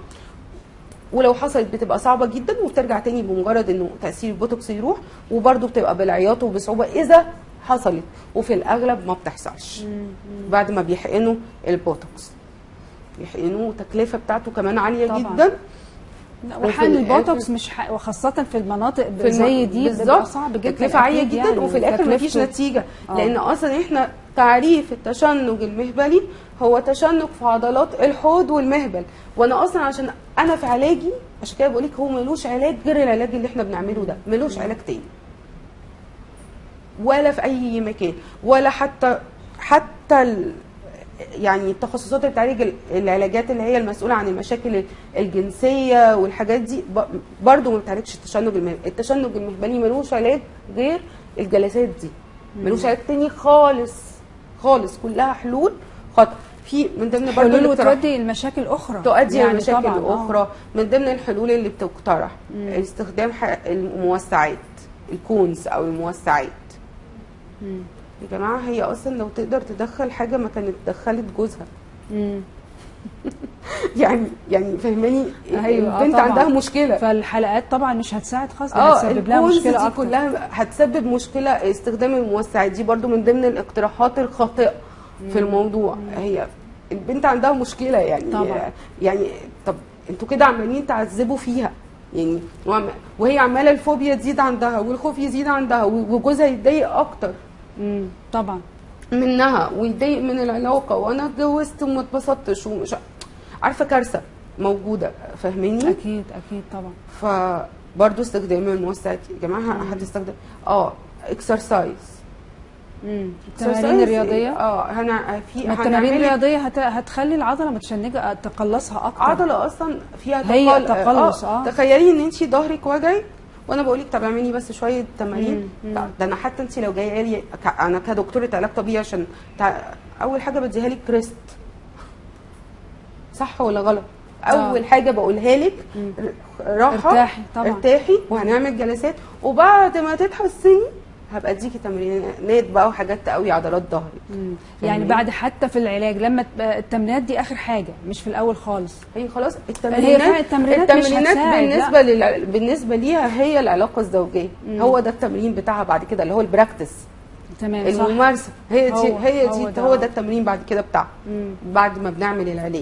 ولو حصلت بتبقى صعبه جدا وبترجع تاني بمجرد انه تاثير البوتوكس يروح وبرضو بتبقى بالعياط وبصعوبه اذا حصلت وفي الاغلب ما بتحصلش بعد ما بيحقنوا البوتوكس بيحقنوه التكلفه بتاعته كمان عاليه طبعاً. جدا لا، وفي وحل الآخر- البوتوكس مش ح... وخاصه في المناطق في الم- زي دي بيبقى بالظبط صعب جدا تكلفه عاليه أكيد جدا يعني، وفي الاخر مفيش وتكلفته- نتيجه آه. لان اصلا احنا تعريف التشنج المهبلي هو تشنج في عضلات الحوض والمهبل وانا اصلا عشان انا في علاجي عشان كده بقول لك هو ملوش علاج غير العلاج اللي احنا بنعمله ده ملوش علاج تاني ولا في اي مكان ولا حتى حتى ال يعني التخصصات اللي بتعالج ال- العلاجات اللي هي المسؤوله عن المشاكل الجنسيه والحاجات دي ب- برضو ما بتعالجش التشنج المهبلي التشنج المهبلي ملوش علاج غير الجلسات دي ملوش علاج تاني خالص خالص كلها حلول خطأ في من ضمن برضو حلول الاقتراح- وتودي لمشاكل اخرى تؤدي يعني يعني لمشاكل طبعاً، آه. اخرى من ضمن الحلول اللي بتقترح استخدام ح- الموسعات الكونز او الموسعات مم. يا جماعه هي اصلا لو تقدر تدخل حاجه ما كانت دخلت جوزها مم. يعني يعني فاهماني أيوة، آه البنت طبعاً. عندها مشكله فالحلقات طبعا مش هتساعد خالص ده اه هتسبب لها الكونز مشكله دي اكتر كلها هتسبب مشكله استخدام الموسعات دي برضو من ضمن الاقتراحات الخاطئه في الموضوع هي البنت عندها مشكله يعني طبعاً. يعني طب انتوا كده عمالين تعذبوا فيها يعني وعم- وهي عماله الفوبيا تزيد عندها والخوف يزيد عندها وجوزها يتضايق اكتر مم. طبعا منها ويتضايق من العلاقه وانا اتجوزت وما اتبسطتش ومش عارفه كارثه موجوده فاهماني اكيد اكيد طبعا فبرضه استخدام الموسعات يا جماعه هتستخدم اه اكسرسايز مم. التمارين الرياضيه اه هنا في ما التمارين هنعملك الرياضيه هت... هتخلي العضله متشنجه تقلصها اكتر عضله اصلا فيها هي تقل- تقلص، آه. تخيلي ان انت ظهرك وجعك وانا بقول لك طب اعملي بس شويه تمارين مم، مم. لا، ده انا حتى انت لو جايه لي ك- انا كدكتوره علاج طبيعي عشان تع... اول حاجه بديها لك كريست صح ولا غلط اول حاجه بقولها لك مم. ر- راحه ارتاحي طبعا. ارتاحي وهنعمل جلسات وبعد ما تتحسني هبقى اديكي تمرينات بقى وحاجات تقوي عضلات ظهرك مم. يعني فاهماني؟ بعد حتى في العلاج لما تبقى التمرينات دي اخر حاجه مش في الاول خالص هي خلاص هي التمرينات فعلا التمرينات مش التمرينات هتساعد، بالنسبه لل... بالنسبه ليها هي العلاقه الزوجيه مم. هو ده التمرين بتاعها بعد كده اللي هو البراكتس تمام صح الممارسه هي دي هو- هي هو دي ده. هو ده التمرين بعد كده بتاعها مم. بعد ما بنعمل العلاج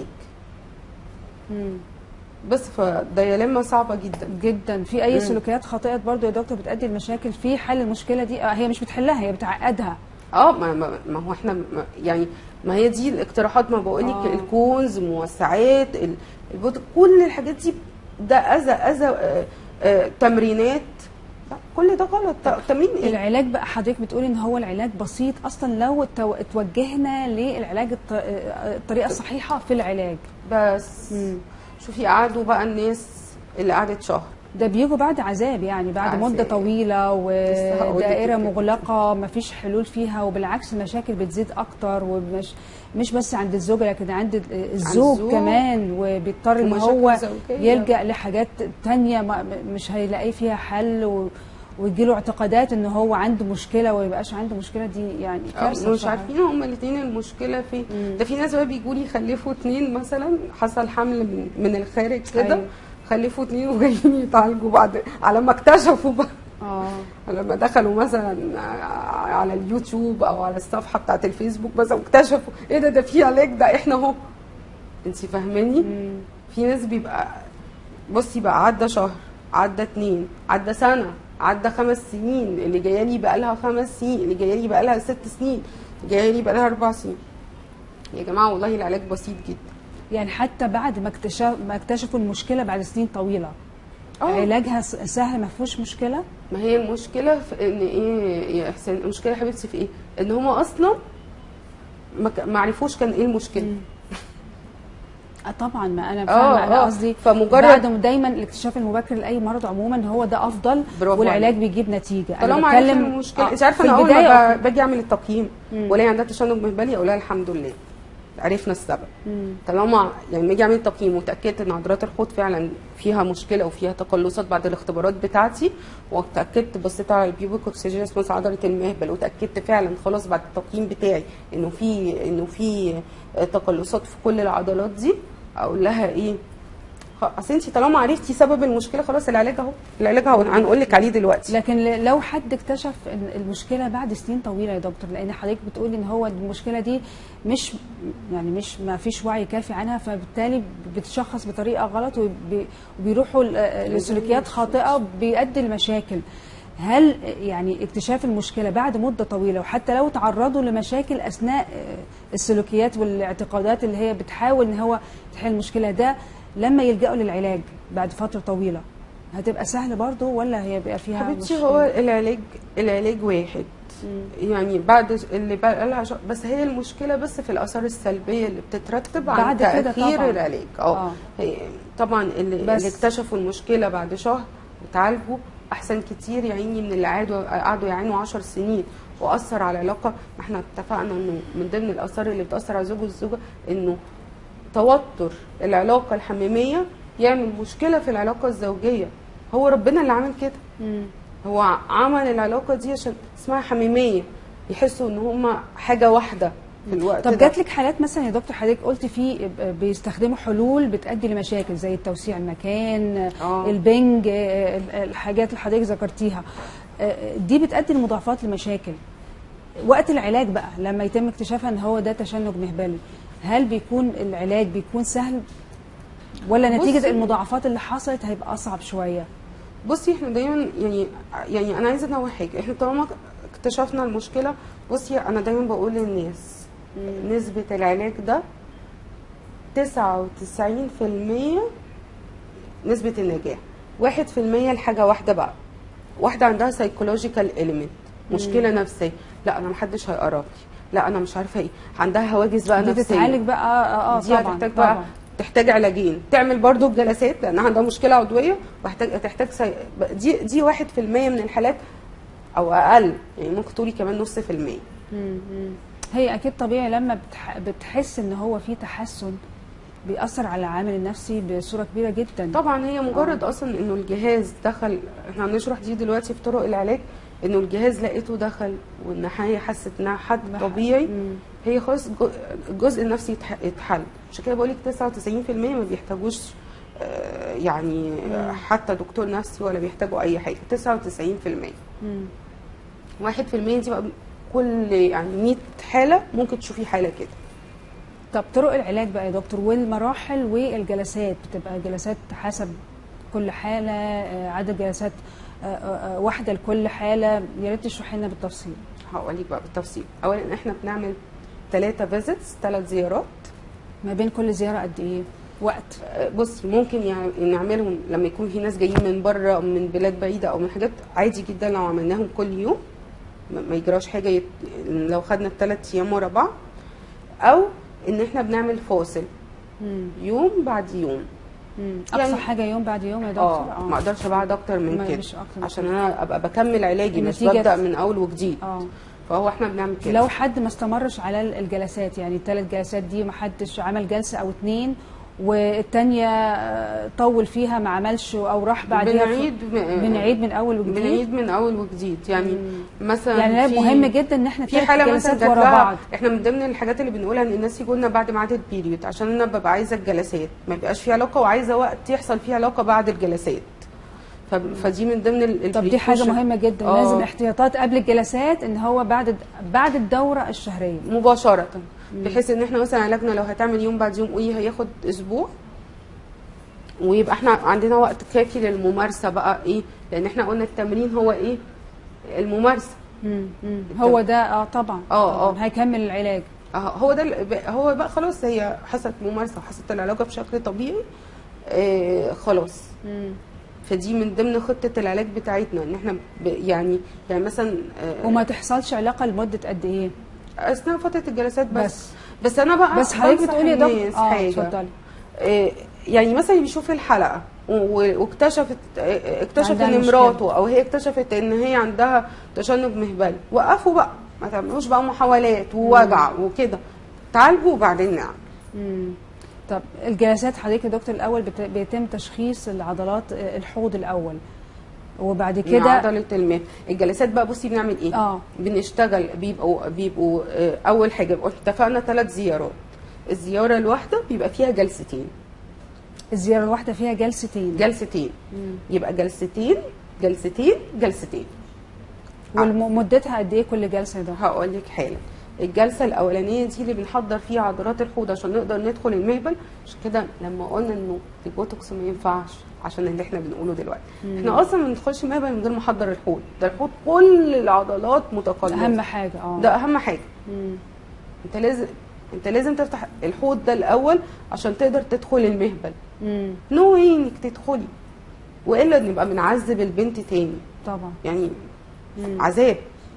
مم. بس فديالما صعبه جدا جدا في اي مم. سلوكيات خاطئه برضو يا دكتور بتؤدي لمشاكل في حل المشكله دي آه، هي مش بتحلها هي بتعقدها اه ما, ما, ما هو احنا ما يعني ما هي دي الاقتراحات ما بقول لك آه. الكونز موسعات ال- البوت كل الحاجات دي ده اذى اذى آه، آه، تمرينات لا، كل ده غلط ت- تمرين ايه العلاج بقى حضرتك بتقولي ان هو العلاج بسيط اصلا لو اتو- اتوجهنا للعلاج الط- آه، الطريقه الصحيحه في العلاج بس مم. شوفي قعدوا بقى الناس اللي قعدت شهر ده بيجوا بعد عذاب يعني بعد عذاب. مده طويله لسه هقولك ودائره كده. مغلقه مفيش حلول فيها وبالعكس المشاكل بتزيد اكتر ومش مش بس عند الزوجه لكن عند الزوج الزوج. كمان وبيضطر ان ومشاكل هو زوجية. يلجا لحاجات تانية ما- مش هيلاقي فيها حل و ويجيله اعتقادات ان هو عنده مشكله وما يبقاش عنده مشكله دي يعني كارثه مش بصراحة. عارفين هما الاثنين المشكله في مم. ده في ناس بقى بيجوا لي يخلفوا اثنين مثلا حصل حمل من, من الخارج كده أيوة. أيوه. خلفوا اثنين وجايين يتعالجوا بعد على ما اكتشفوا بقى اه لما دخلوا مثلا على اليوتيوب او على الصفحه بتاعت الفيسبوك مثلا واكتشفوا ايه ده ده في علاج ده احنا اهو انت فاهماني مم. في ناس بيبقى بصي بقى عدى شهر عدى اتنين عدى سنه عدى خمس سنين اللي جايه لي بقى لها خمس سنين اللي جايه لي بقى لها ست سنين اللي جايه لي بقى لها اربع سنين يا جماعه والله العلاج بسيط جدا يعني حتى بعد ما اكتشف ما اكتشفوا المشكله بعد سنين طويله اه علاجها س- سهل ما فيهوش مشكله ما هي المشكله في ان ايه يا احسان المشكله يا حبيبتي في ايه ان هم اصلا ما ك- ما عرفوش كان ايه المشكله آه طبعا ما انا آه، فاهمه انا آه. قصدي فمجرد- بعد ما دايما الاكتشاف المبكر لاي مرض عموما هو ده افضل برافو والعلاج عليك. بيجيب نتيجه طالما عرفت المشكله انت عارفه في انا اول البداية ما أوكي. ب- باجي اعمل التقييم مم. ولا عندها تشنج مهبلي اقول لها الحمد لله عرفنا السبب مم. طالما يعني لما اجي اعمل تقييم وتاكدت ان عضلات الحوض فعلا فيها مشكله وفيها تقلصات بعد الاختبارات بتاعتي وتاكدت بصيت على البيوبيك اوكسجين مثلا عضله المهبل وتاكدت فعلا خلاص بعد التقييم بتاعي انه في انه في تقلصات في كل العضلات دي اقول لها ايه خ- اصل انت طالما عرفتي سبب المشكله خلاص العلاج اهو العلاج اهو هنقول لك عليه دلوقتي لكن ل- لو حد اكتشف ان المشكله بعد سنين طويله يا دكتور لان حضرتك بتقولي ان هو المشكله دي مش يعني مش ما فيش وعي كافي عنها فبالتالي بتشخص بطريقه غلط وبي- وبيروحوا ل- لسلوكيات خاطئه بيؤدي لمشاكل هل يعني اكتشاف المشكله بعد مده طويله وحتى لو تعرضوا لمشاكل اثناء آه، السلوكيات والاعتقادات اللي هي بتحاول ان هو تحل المشكله ده لما يلجأوا للعلاج بعد فتره طويله هتبقى سهل برضه ولا هي بيبقى فيها حبيبتي مشكلة؟ هو العلاج العلاج واحد مم. يعني بعد اللي بقى لها ش- بس هي المشكله بس في الاثار السلبيه اللي بتترتب عن بعد كده تاخير طبعاً. العلاج آه. اه هي- طبعا اللي, بس. اللي اكتشفوا المشكله بعد شهر وتعالجوا احسن كتير يا عيني من اللي قعدوا قعدوا يعانوا 10 سنين واثر على العلاقه ما احنا اتفقنا انه من ضمن الاثار اللي بتاثر على الزوج والزوجه انه توتر العلاقه الحميميه يعمل مشكله في العلاقه الزوجيه هو ربنا اللي عامل كده مم. هو عمل العلاقه دي عشان اسمها حميميه يحسوا ان هم حاجه واحده في الوقت طب ده. جات لك حالات مثلا يا دكتور حضرتك قلت في بيستخدموا حلول بتؤدي لمشاكل زي توسيع المكان آه. البنج آه، ال- الحاجات اللي حضرتك ذكرتيها آه، دي بتؤدي لمضاعفات لمشاكل وقت العلاج بقى لما يتم اكتشافها ان هو ده تشنج مهبلي هل بيكون العلاج بيكون سهل ولا نتيجه بصي- المضاعفات اللي حصلت هيبقى اصعب شويه بصي احنا دايما يعني يعني انا عايزه انوه حاجه احنا طالما اكتشفنا المشكله بصي انا دايما بقول للناس نسبه العلاج ده 99% نسبه النجاح 1% لحاجه واحده بقى واحده عندها سايكولوجيكال اليمنت مشكله نفسيه لا انا محدش هيقرب لي لا انا مش عارفه ايه عندها هواجس بقى دي نفسيه تتعالج بقى اه, آه دي طبعا هتحتاج بقى طبعا تحتاج علاجين تعمل برضو الجلسات لانها عندها مشكله عضويه وهتحتاج تحتاج سي... دي دي 1% من الحالات او اقل يعني ممكن تقولي كمان نص في المية مم، مم. هي اكيد طبيعي لما بتح... بتحس ان هو في تحسن بيأثر على العامل النفسي بصوره كبيره جدا طبعا هي مجرد اصلا انه الجهاز دخل احنا هنشرح دي دلوقتي في طرق العلاج انه الجهاز لقيته دخل وان هي حست انها حد بح- طبيعي مم. هي خلاص جو- الجزء النفسي اتح- اتحل عشان كده بقول لك 99% ما بيحتاجوش آه، يعني آه، حتى دكتور نفسي ولا بيحتاجوا اي حاجه 99% مم. 1% دي بقى كل يعني 100 حاله ممكن تشوفي حاله كده طب طرق العلاج بقى يا دكتور والمراحل والجلسات بتبقى جلسات حسب كل حاله آه، عدد جلسات آه، آه، آه، واحده لكل حاله يا ريت تشرحي لنا بالتفصيل هقول لك بقى بالتفصيل اولا احنا بنعمل ثلاثة فيزيتس ثلاث زيارات ما بين كل زياره قد ايه وقت آه، بصي ممكن يعني نعملهم لما يكون في ناس جايين من بره او من بلاد بعيده او من حاجات عادي جدا لو عملناهم كل يوم ما ما يجراش حاجه يت... لو خدنا الثلاث ايام ورا بعض او ان احنا بنعمل فاصل مم. يوم بعد يوم مم. اقصى يعني- حاجه يوم بعد يوم يا دكتور اه ما اقدرش ابعد اكتر من ما- كده مش أكتر من عشان انا ابقى بكمل علاجي مش النتيجة- ببدا من اول وجديد اه فهو احنا بنعمل كده لو حد ما استمرش على الجلسات يعني الثلاث جلسات دي ما حدش عمل جلسه او اتنين والتانية آه، طول فيها ما عملش او راح بعديها ف- بنعيد بنعيد من اول وجديد بنعيد من اول وجديد يعني مثلا يعني في- مهم جدا ان احنا في ثلاث حاله مثلا جلسات جات ورا لها بعض احنا من ضمن الحاجات اللي بنقولها ان الناس يجوا لنا بعد ميعاد البيريود عشان انا ببقى عايزه الجلسات ما يبقاش في علاقه وعايزه وقت يحصل فيه علاقه بعد الجلسات ف- فدي من ضمن ال طب دي حاجه precaution. مهمه جدا آه. لازم احتياطات قبل الجلسات ان هو بعد بعد الدوره الشهريه مباشره بحيث ان احنا مثلا علاجنا لو هتعمل يوم بعد يوم قولي هياخد اسبوع ويبقى احنا عندنا وقت كافي للممارسه بقى ايه لان احنا قلنا التمرين هو ايه الممارسه مم. مم. هو ده اه طبعا آه، طبعاً. هيكمل العلاج اه هو ده ال- هو بقى خلاص هي حصلت ممارسه وحصلت العلاج بشكل طبيعي آه خلاص مم. فدي من ضمن خطه العلاج بتاعتنا ان احنا ب يعني يعني مثلا آه وما تحصلش علاقه لمده قد ايه اثناء فتره الجلسات بس بس. بس, بس انا بقى بس حضرتك بنصح بتقولي يا دكتور الناس اه حاجه اتفضلي آه، يعني مثلا بيشوف الحلقه و- واكتشفت آه، اكتشف عندها ان مشكلة. مراته او هي اكتشفت ان هي عندها تشنج مهبلي وقفوا بقى ما تعملوش بقى محاولات ووجع وكده تعالجوا وبعدين نعمل مم. طب الجلسات حضرتك يا دكتور الاول بت- بيتم تشخيص العضلات آه، الحوض الاول وبعد كده كده عضله المهبل الجلسات بقى بصي بنعمل ايه اه بنشتغل بيبقوا بيبقوا آه، اول حاجه بيبقوا اتفقنا ثلاث زيارات الزياره الواحده بيبقى فيها جلستين الزياره الواحده فيها جلستين جلستين مم. يبقى جلستين جلستين جلستين ومدتها قد ايه كل جلسه ده هقول لك حالا الجلسه الاولانيه دي اللي بنحضر فيها عضلات الحوض عشان نقدر ندخل المهبل عشان كده لما قلنا انه البوتوكس ما ينفعش عشان اللي احنا بنقوله دلوقتي احنا اصلا ما بندخلش المهبل من غير ما نحضر الحوض ده الحوض كل العضلات متقلبه اهم حاجه اه ده اهم حاجه مم. انت لازم انت لازم تفتح الحوض ده الاول عشان تقدر تدخل المهبل مم. نو واي انك تدخلي والا نبقى بنعذب البنت تاني طبعا يعني مم. عذاب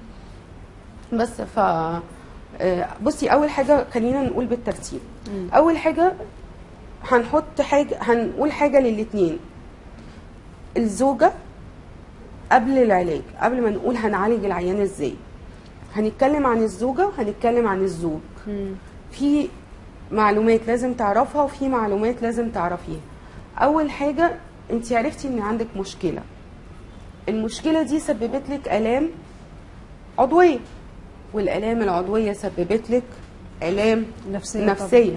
بس ف آه، بصي اول حاجه خلينا نقول بالترتيب مم. اول حاجه هنحط حاجه هنقول حاجه للاتنين الزوجه قبل العلاج قبل ما نقول هنعالج العيان ازاي هنتكلم عن الزوجه وهنتكلم عن الزوج مم. في معلومات لازم تعرفها وفي معلومات لازم تعرفيها اول حاجه انت عرفتي ان عندك مشكله المشكله دي سببت لك الام عضويه والالام العضويه سببت لك الام نفسيه طبعاً. نفسيه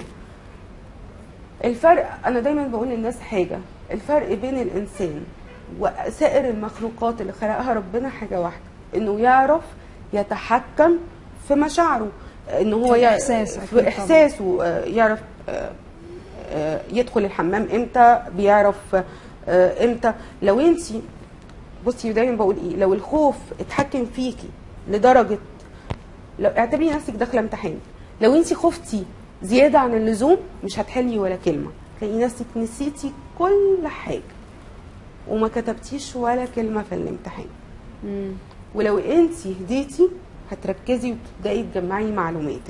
الفرق انا دايما بقول للناس حاجه الفرق بين الانسان وسائر المخلوقات اللي خلقها ربنا حاجه واحده انه يعرف يتحكم في مشاعره ان هو في يع- الإحساس أكيد في طبعاً. احساسه آه، يعرف آه، آه، يدخل الحمام امتى بيعرف آه، امتى لو انت بصي دايما بقول ايه لو الخوف اتحكم فيكي لدرجه لو اعتبري نفسك داخله امتحان لو انت خفتي زياده عن اللزوم مش هتحلي ولا كلمه تلاقي نفسك نسيتي كل حاجه وما كتبتيش ولا كلمه في الامتحان مم. ولو انت هديتي هتركزي وتبداي تجمعي معلوماتك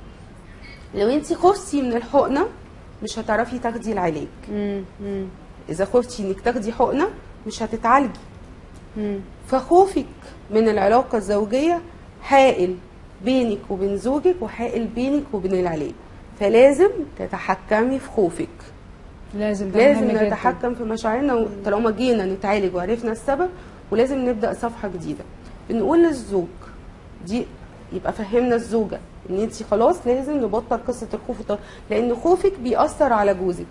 لو انت خفتي من الحقنه مش هتعرفي تاخدي العلاج مم. مم. اذا خفتي انك تاخدي حقنه مش هتتعالجي مم. فخوفك من العلاقة الزوجية حائل بينك وبين زوجك وحائل بينك وبين العلاج فلازم تتحكمي في خوفك لازم ده لازم مهم جداً. نتحكم في مشاعرنا طالما جينا نتعالج وعرفنا السبب ولازم نبدأ صفحة جديدة بنقول للزوج دي يبقى فهمنا الزوجة ان انت خلاص لازم نبطل قصة الخوف والط- لان خوفك بيأثر على جوزك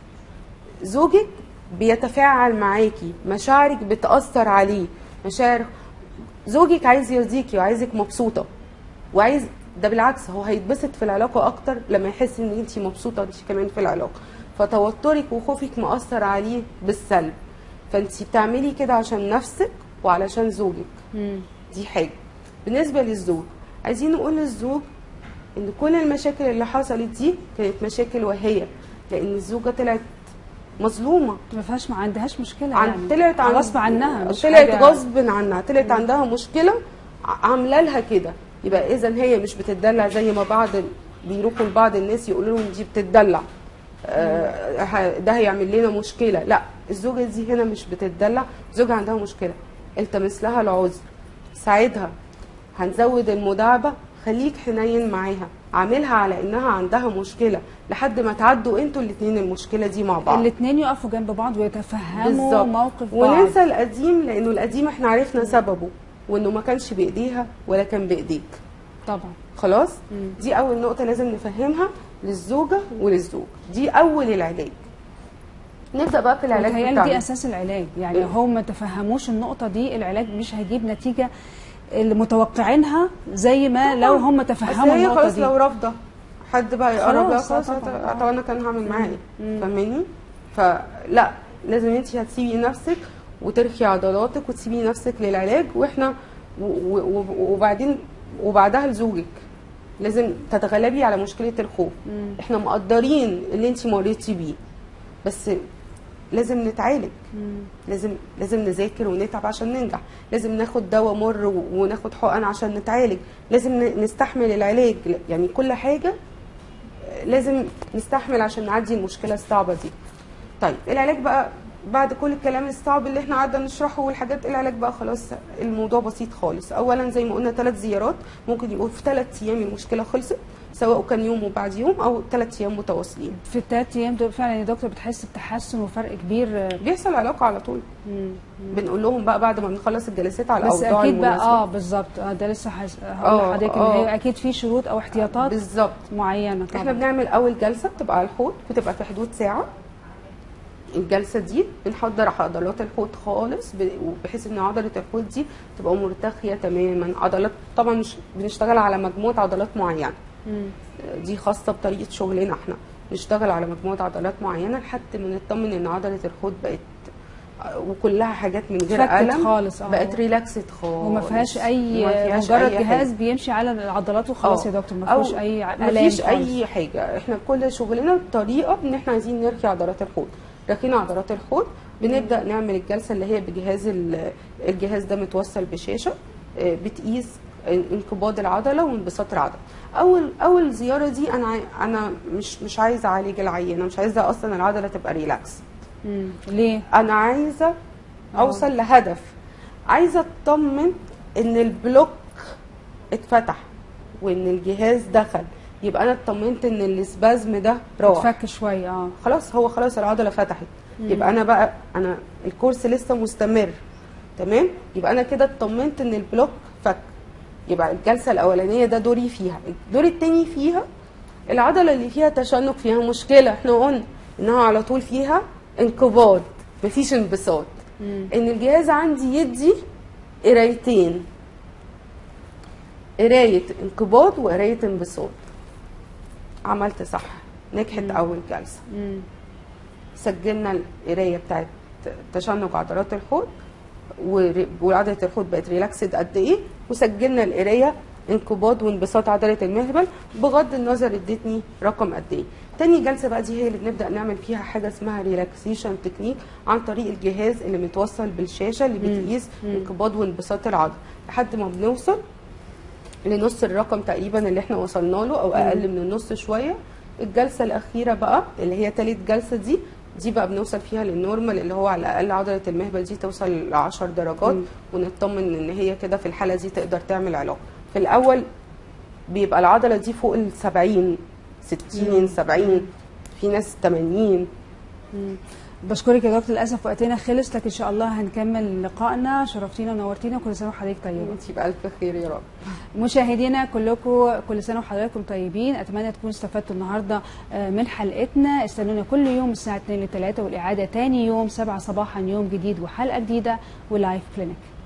زوجك بيتفاعل معاكي مشاعرك بتأثر عليه مشاعر زوجك عايز يرضيكي وعايزك مبسوطة وعايز ده بالعكس هو هيتبسط في العلاقة أكتر لما يحس إن أنت مبسوطة أنت كمان في العلاقة فتوترك وخوفك مأثر عليه بالسلب فأنت بتعملي كده عشان نفسك وعلشان زوجك مم. دي حاجة بالنسبة للزوج عايزين نقول للزوج ان كل المشاكل اللي حصلت دي كانت مشاكل وهية لان الزوجة طلعت مظلومة ما فيهاش ما عندهاش مشكله عن يعني طلعت عن غصب عنها مش طلعت حاجة- غصب عنها طلعت عندها مشكلة ع- عاملة لها كده يبقى اذا هي مش بتدلع زي ما بعض ال- بيروحوا لبعض الناس يقولوا لهم دي بتدلع آه، ه- ده هيعمل لنا مشكله لا الزوجه دي هنا مش بتدلع زوجها عندها مشكله التمس لها العذر ساعدها هنزود المداعبه خليك حنين معاها عاملها على انها عندها مشكله لحد ما تعدوا انتوا الاثنين المشكله دي مع بعض الاثنين يقفوا جنب بعض ويتفهموا بالظبط. موقف بعض وننسى القديم لانه القديم احنا عرفنا سببه وانه ما كانش بايديها ولا كان بايديك طبعا خلاص مم. دي اول نقطه لازم نفهمها للزوجه وللزوج دي اول العلاج نبدا بقى في العلاج متهيألي بتاعنا دي اساس العلاج يعني إيه؟ هم ما تفهموش النقطه دي العلاج مش هيجيب نتيجه اللي متوقعينها زي ما لو هم أصل تفهموا هي النقطه خلاص دي لو رافضه حد بقى يقرب بقى خلاص، خلاص طبعاً. هت- طب انا كان هعمل معاه ايه مم. فاهماني فلا لازم انت هتسيبي نفسك وترخي عضلاتك وتسيبي نفسك للعلاج واحنا و- و- و- وبعدين وبعدها لزوجك لازم تتغلبي على مشكله الخوف مم. احنا مقدرين اللي انت مريتي بيه بس لازم نتعالج مم. لازم لازم نذاكر ونتعب عشان ننجح لازم ناخد دواء مر و- وناخد حقن عشان نتعالج لازم ن- نستحمل العلاج يعني كل حاجة لازم نستحمل عشان نعدي المشكلة الصعبة دي طيب العلاج بقى بعد كل الكلام الصعب اللي احنا قعدنا نشرحه والحاجات العلاج بقى خلاص الموضوع بسيط خالص اولا زي ما قلنا ثلاث زيارات ممكن يبقوا في ثلاث ايام المشكله خلصت سواء كان يوم وبعد يوم او ثلاث ايام متواصلين في الثلاث ايام دول فعلا يا دكتور بتحس بتحسن وفرق كبير آه، بيحصل علاقه على طول مم. بنقول لهم بقى بعد ما بنخلص الجلسات على بس الاوضاع اكيد بقى المناسبة. اه بالظبط اه ده لسه حس... هقول آه، لحضرتك ان آه. هي اكيد في شروط او احتياطات بالظبط معينه طبعا احنا بنعمل اول جلسه بتبقى على الحوض بتبقى في حدود ساعه الجلسه دي بنحضر عضلات الحوض خالص ب- بحيث ان عضله الحوض دي تبقى مرتخيه تماما عضلات طبعا مش بنشتغل على مجموعه عضلات معينه مم. دي خاصه بطريقه شغلنا احنا نشتغل على مجموعه عضلات معينه لحد ما نطمن ان عضله الحوض بقت وكلها حاجات من غير فكت الم خالص، اه. بقت ريلاكسد خالص وما فيهاش اي ما فيهاش مجرد أي حاجة. جهاز بيمشي على العضلات وخلاص آه. يا دكتور ما أو فيهوش اي ع- مفيش الام خالص. اي حاجه احنا كل شغلنا طريقه ان احنا عايزين نرخي عضلات الحوض رخينا عضلات الحوض بنبدا نعمل الجلسه اللي هي بجهاز ال- الجهاز ده متوصل بشاشه آه، بتقيس انقباض العضله وانبساط العضله اول اول زياره دي انا عاي- انا مش مش عايزه اعالج العيان انا مش عايزه اصلا العضله تبقى ريلاكس مم. ليه؟ انا عايزه اوصل لهدف عايزه اطمن ان البلوك اتفتح وان الجهاز دخل يبقى انا اطمنت ان الاسبازم ده راح تفك شويه اه خلاص هو خلاص العضله فتحت يبقى انا بقى انا الكورس لسه مستمر تمام يبقى انا كده اطمنت ان البلوك فك يبقى الجلسه الاولانيه ده دوري فيها الدور التاني فيها العضله اللي فيها تشنج فيها مشكله احنا قلنا انها على طول فيها انقباض مفيش انبساط ان الجهاز عندي يدي قرايتين قرايه انقباض وقرايه انبساط عملت صح نجحت اول جلسه مم. سجلنا القرايه بتاعت تشنج عضلات الحوض ور- وعضله الحوض بقت ريلاكسد قد ايه وسجلنا القرايه انقباض وانبساط عضله المهبل بغض النظر ادتني رقم قد ايه تاني جلسه بقى دي هي اللي بنبدا نعمل فيها حاجه اسمها ريلاكسيشن تكنيك عن طريق الجهاز اللي متوصل بالشاشه اللي بتقيس انقباض وانبساط العضله لحد ما بنوصل لنص الرقم تقريبا اللي احنا وصلنا له او اقل من النص شويه الجلسه الاخيره بقى اللي هي تالت جلسه دي دي بقى بنوصل فيها للنورمال اللي هو على الاقل عضله المهبل دي توصل ل 10 درجات ونطمن ان هي كده في الحاله دي تقدر تعمل علاقه في الاول بيبقى العضله دي فوق ال 70 60 70 في ناس 80 بشكرك يا دكتور للاسف وقتنا خلص لكن ان شاء الله هنكمل لقائنا شرفتينا ونورتينا كل سنه وحضرتك طيبه انت بالف خير يا رب مشاهدينا كلكم كل سنه وحضراتكم طيبين اتمنى تكونوا استفدتوا النهارده آه، من حلقتنا استنونا كل يوم الساعه 2 ل 3 والاعاده تاني يوم 7 صباحا يوم جديد وحلقه جديده ولايف كلينيك